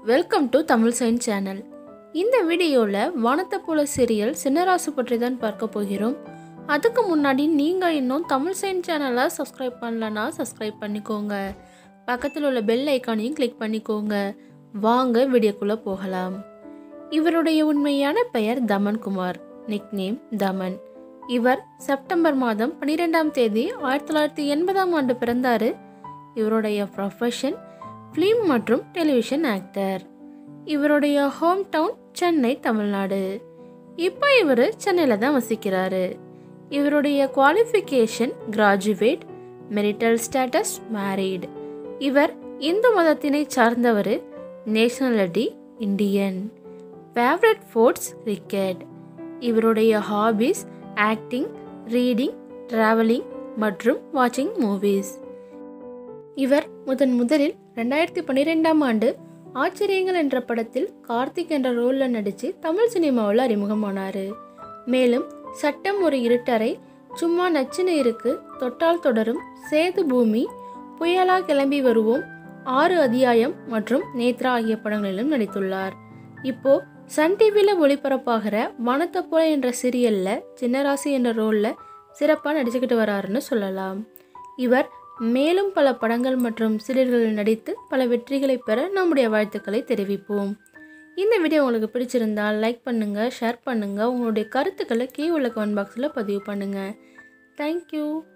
welcome to Tamil science channel இந்த வீடியோவில் வானத்தை போல சீரியல் சின்னராசு பற்றி தான் பார்க்க போகிறோம் அதுக்கு முன்னாடி நீங்கள் இன்னும் தமிழ் சயின்ஸ் சேனலை சப்ஸ்கிரைப் பண்ணலன்னா சப்ஸ்கிரைப் பண்ணிக்கோங்க பக்கத்தில் உள்ள பெல் ஐக்கானையும் கிளிக் பண்ணிக்கோங்க வாங்க வீடியோக்குள்ளே போகலாம் இவருடைய உண்மையான பெயர் தமன்குமார் நிக்நேம் தமன் இவர் செப்டம்பர் மாதம் பன்னிரெண்டாம் தேதி ஆயிரத்தி தொள்ளாயிரத்தி எண்பதாம் ஆண்டு பிறந்தார் இவருடைய ப்ரொஃபஷன் ஃபிலிம் மற்றும் டெலிவிஷன் ஆக்டர் இவருடைய ஹோம் டவுன் சென்னை தமிழ்நாடு இப்போ இவர் சென்னையில் தான் வசிக்கிறாரு இவருடைய qualification graduate marital status married இவர் இந்து மதத்தினை சார்ந்தவர் nationality Indian favourite foods cricket இவருடைய ஹாபிஸ் ஆக்டிங் ரீடிங் ட்ராவலிங் மற்றும் வாட்சிங் மூவிஸ் இவர் முதன் முதலில் ரெண்டாயிரத்தி பன்னிரெண்டாம் ஆண்டு ஆச்சரியங்கள் என்ற படத்தில் கார்த்திக் என்ற ரோலில் நடித்து தமிழ் சினிமாவில் அறிமுகமானார் மேலும் சட்டம் ஒரு இருட்டறை சும்மா நச்சின இருக்கு தொட்டால் தொடரும் சேது பூமி புயலா கிளம்பி வருவோம் ஆறு அத்தியாயம் மற்றும் நேத்ரா ஆகிய படங்களிலும் நடித்துள்ளார் இப்போ சன் டிவியில் ஒளிபரப்பாகிற வனத்தை போல என்ற சீரியலில் சின்னராசி என்ற ரோலில் சிறப்பாக நடிச்சுக்கிட்டு வராருன்னு சொல்லலாம் இவர் மேலும் பல படங்கள் மற்றும் சீரியல்களில் நடித்து பல வெற்றிகளை பெற நம்முடைய வாழ்த்துக்களை தெரிவிப்போம் இந்த வீடியோ உங்களுக்கு பிடிச்சிருந்தால் லைக் பண்ணுங்கள் ஷேர் பண்ணுங்கள் உங்களுடைய கருத்துக்களை கீழே உள்ள கமெண்ட் பாக்ஸில் பதிவு பண்ணுங்கள் தேங்க்யூ